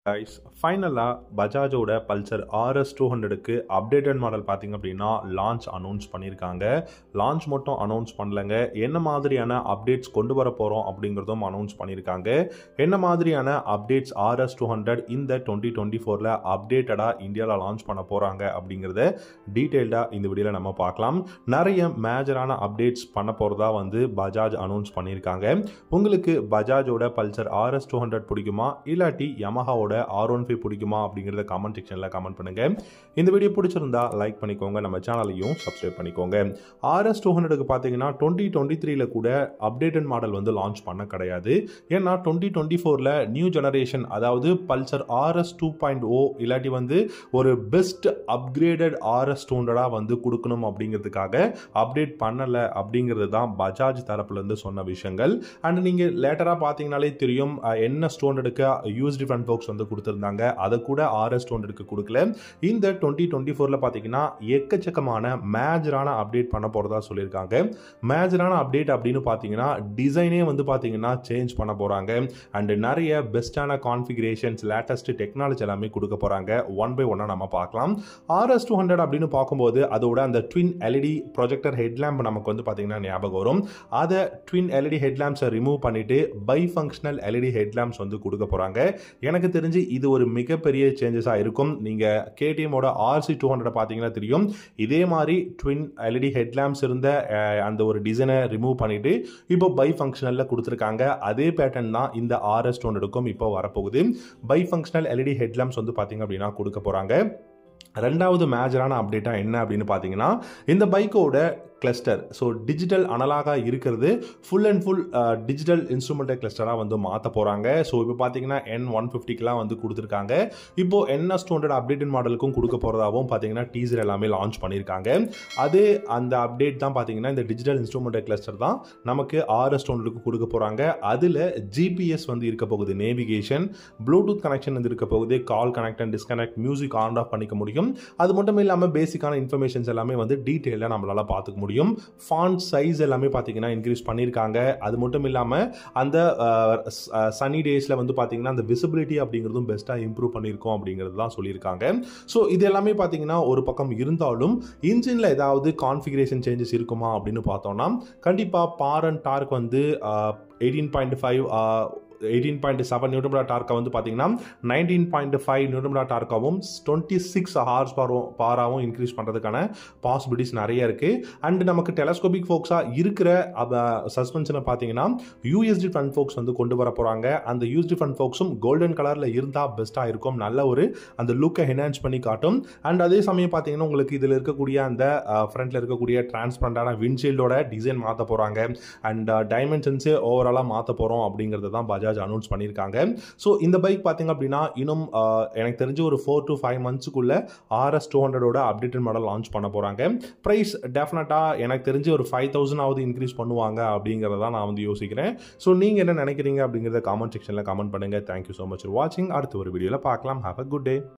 guys ஃபைனலாக பஜாஜோட Pulsar RS two ஹண்ட்ரடுக்கு அப்டேட்டட் மாடல் பார்த்தீங்க அப்படின்னா லான்ச் அனௌன்ஸ் பண்ணியிருக்காங்க லான்ச் மட்டும் அனௌன்ஸ் பண்ணலங்க என்ன மாதிரியான அப்டேட்ஸ் கொண்டு வர போகிறோம் அப்படிங்கிறதும் அனௌன்ஸ் பண்ணியிருக்காங்க என்ன மாதிரியான அப்டேட்ஸ் ஆர்எஸ் டூ ஹண்ட்ரட் இந்த டுவெண்ட்டி டுவெண்ட்டி ஃபோரில் அப்டேட்டடாக இந்தியாவில் லான்ச் பண்ண போகிறாங்க அப்படிங்கிறத டீட்டெயில்டாக இந்த வீடியோவில் நம்ம பார்க்கலாம் நிறைய மேஜரான அப்டேட்ஸ் பண்ண போகிறதா வந்து பஜாஜ் அனௌன்ஸ் பண்ணியிருக்காங்க உங்களுக்கு பஜாஜோட பல்சர் ஆர்எஸ் டூ ஹண்ட்ரட் பிடிக்குமா இல்லாட்டி யமஹாவோட ஆர் ஒன் ஃபைவ் பிடிக்குமா அப்படிங்கிறத கமெண்ட் செக்ஷனில் கமெண்ட் பண்ணுங்க இந்த வீடியோ பிடிச்சிருந்தா லைக் பண்ணிக்கோங்க நம்ம சேனலையும் சப்ஸ்கிரைப் பண்ணிக்கோங்க ஆர்எஸ் டூ ஹண்ட்ரடுக்கு பார்த்தீங்கன்னா டுவெண்ட்டி டுவெண்ட்டி த்ரீல கூட அப்டேட்டட் மாடல் வந்து லான்ச் பண்ண கிடையாது ஏன்னா டுவெண்ட்டி டுவெண்ட்டி ஃபோரில் நியூ ஜெனரேஷன் அதாவது Pulsar RS two point O இல்லாட்டி வந்து ஒரு பெஸ்ட் அப்கிரேடட் ஆர்எஸ் டூ ஹண்ட்ரடாக வந்து கொடுக்கணும் அப்படிங்கிறதுக்காக அப்டேட் பண்ணலை அப்படிங்கிறது தான் பஜாஜ் தரப்புலேருந்து சொன்ன விஷயங்கள் அண்ட் நீங்கள் லேட்டராக பார்த்தீங்கனாலே தெரியும் அஹ், என்ன ஸ்டோண்டடுக்கு யூஸ்டி ஃப்ரண்ட் பாக்ஸ் வந்து கொடுத்துருந்தாங்க அதை கூட ஆர்எஸ் ஸ்டோண்டடுக்கு கொடுக்கல இந்த டுவெண்ட்டி டுவெண்ட்டி ஃபோரில் பார்த்தீங்கன்னா எக்கச்சக்கமான மேஜரான அப்டேட் பண்ண போகிறதா சொல்லியிருக்காங்க மேஜரான அப்டேட் அப்படின்னு பார்த்தீங்கன்னா டிசைனே வந்து பார்த்தீங்கன்னா சேஞ்ச் பண்ண போகிறாங்க அண்ட் நிறைய பெஸ்ட்டான கான்ஃபிகரேஷன்ஸ் லேட்டஸ்ட் டெக்னாலஜி எல்லாமே கொடுக்க போகிறாங்க ஒன் பை ஒன்னாக நம்ம பார்க்கலாம் ஆர்எஸ் டூ ஹண்ட்ரட் அப்படின்னு பார்க்கும்போது அதோட அந்த ட்வின் எல்இடி ப்ரொஜெக்டர் ஹெட்லாம்ப் நமக்கு வந்து பார்த்தீங்கன்னா ஞாபகம் வரும் அதை ட்வின் எல்இடி ஹெட்லாம்ப்ஸை ரிமூவ் பண்ணிட்டு பை ஃபங்க்ஷனல் எல்இடி ஹெட்லாம்ப்ஸ் வந்து கொடுக்க போகிறாங்க எனக்கு தெரிஞ்சு இது ஒரு மிகப்பெரிய சேஞ்சஸாக இருக்கும் நீங்கள் கேடிஎம்மோட ஆர்சி டூ ஹண்ட்ரட் பார்த்தீங்கன்னா தெரியும் இதே மாதிரி ட்வின் எல்இடி ஹெட்லாம்ப்ஸ் இருந்த அஹ், அந்த ஒரு டிசைனை ரிமூவ் பண்ணிட்டு இப்போ பை ஃபங்க்ஷனலில் கொடுத்துருக்காங்க அதே பேட்டர்ன் தான் இந்த ஆர்எஸ் டூ ஹண்ட்ரடுக்கும் இப்போ வரப்போகுது பை ஃபங்க்ஷனல் எல்இடி ஹெட்லாம்ப்ஸ் வந்து பார்த்தீங்க அப்படின்னா கொடுக்க போகிறாங்க ரெண்டாவது மேஜரான அப்டேட்டாக என்ன அப்படின்னு பார்த்தீங்கன்னா இந்த பைக்கோட கிளஸ்டர் ஸோ டிஜிட்டல் அனலாக இருக்கிறது full and full digital instrumental கிளஸ்டராக வந்து மாற்ற போகிறாங்க ஸோ இப்போ பார்த்தீங்கன்னா என் ஒன் ஃபிஃப்டிக்கெலாம் வந்து கொடுத்துருக்காங்க இப்போ என்எஸ் டூ ஹண்ட்ரட் அப்டேட்டட் மாடலுக்கும் கொடுக்க போகிறதாகவும் பார்த்தீங்கன்னா டீசர் எல்லாமே லான்ச் பண்ணியிருக்காங்க அதே அந்த அப்டேட் தான் பார்த்தீங்கன்னா இந்த டிஜிட்டல் இன்ஸ்ட்ருமெண்டல் கிளஸ்டர் தான் நமக்கு ஆர்எஸ் டூ கொடுக்க போகிறாங்க அதில் ஜிபிஎஸ் வந்து இருக்க போகுது நேவிகேஷன் ப்ளூடூத் கனெக்ஷன் வந்து இருக்க போகுது call connect and disconnect music on off பண்ணிக்க முடியும் அது மட்டும் இல்லாமல் பேசிக்கான இன்ஃபர்மேஷன்ஸ் எல்லாமே வந்து டீட்டெயிலாக நம்மளால் பார்த்துக்க முடியும் ஃபாண்ட் சைஸ் எல்லாமே பார்த்தீங்கன்னா இன்க்ரீஸ் பண்ணியிருக்காங்க அது மட்டும் இல்லாமல் அந்த சனி டேஸில் வந்து பார்த்தீங்கன்னா அந்த விசிபிலிட்டி அப்படிங்கிறதும் பெஸ்ட்டாக இம்ப்ரூவ் பண்ணியிருக்கோம் அப்படிங்கிறது தான் சொல்லியிருக்காங்க ஸோ இது எல்லாமே பார்த்தீங்கன்னா ஒரு பக்கம் இருந்தாலும் இன்ஜினில் ஏதாவது கான்ஃபிகரேஷன் சேஞ்சஸ் இருக்குமா அப்படின்னு பார்த்தோம்னா கண்டிப்பாக பார் அண்ட் டார்க் வந்து eighteen point five eighteen point seven நியூட்டமிடா டார்க்கை வந்து பார்த்தீங்கன்னா நைன்டீன் பாயிண்ட் ஃபைவ் நியூட்டமிடா டார்க்காவும் டுவெண்ட்டி சிக்ஸ் ஹார்ஸ் பாரும் பாராவும் இன்க்ரீஸ் பண்ணுறதுக்கான பாசிபிலிட்டிஸ் நிறைய இருக்குது அண்ட் நமக்கு டெலஸ்கோபிக் ஃபோக்ஸாக இருக்கிற சஸ்பென்ஷனை பார்த்தீங்கன்னா யூஎஸ்டி ஃப்ரண்ட் ஃபோக்ஸ் வந்து கொண்டு வர போகிறாங்க அந்த யூஎஸ்டி ஃப்ரண்ட் ஃபோக்ஸும் கோல்டன் கலரில் இருந்தால் பெஸ்ட்டாக இருக்கும் நல்ல ஒரு அந்த லுக்கை என்ஹான்ஸ் பண்ணி காட்டும் அண்ட் அதே சமயம் பார்த்தீங்கன்னா உங்களுக்கு இதில் இருக்கக்கூடிய அந்த ஃப்ரண்ட்டில் இருக்கக்கூடிய டிரான்ஸ்பரண்டான விண்ட்ஷீல்டோட டிசைன் மாற்ற போகிறாங்க அண்ட் டைமென்ஷன்ஸே ஓவராலாக மாற்ற போகிறோம் அப்படிங்கிறது தான் பஜாஜ் அனௌன்ஸ் பண்ணியிருக்காங்க ஸோ இந்த பைக் பார்த்தீங்க அப்படின்னா இன்னும் அஹ், எனக்கு தெரிஞ்சு ஒரு ஃபோர் டு ஃபைவ் மந்த்ஸுக்குள்ள ஆர்எஸ் டூ ஹண்ட்ரடோட அப்டேட்டட் மாடல் லான்ச் பண்ண போகிறாங்க ப்ரைஸ் டெஃபினட்டாக எனக்கு தெரிஞ்சு ஒரு ஃபைவ் தௌசண்ட் இன்க்ரீஸ் பண்ணுவாங்க அப்படிங்கிறத நான் வந்து யோசிக்கிறேன் ஸோ நீங்கள் என்ன நினைக்கிறீங்க அப்படிங்கிறத காமெண்ட் செக்ஷனில் கமெண்ட் பண்ணுங்கள் தேங்க்யூ ஸோ மச் ஃபார் வாட்சிங் அடுத்த ஒரு வீடியோவில் பார்க்கலாம் ஹாவ் அ குட் டே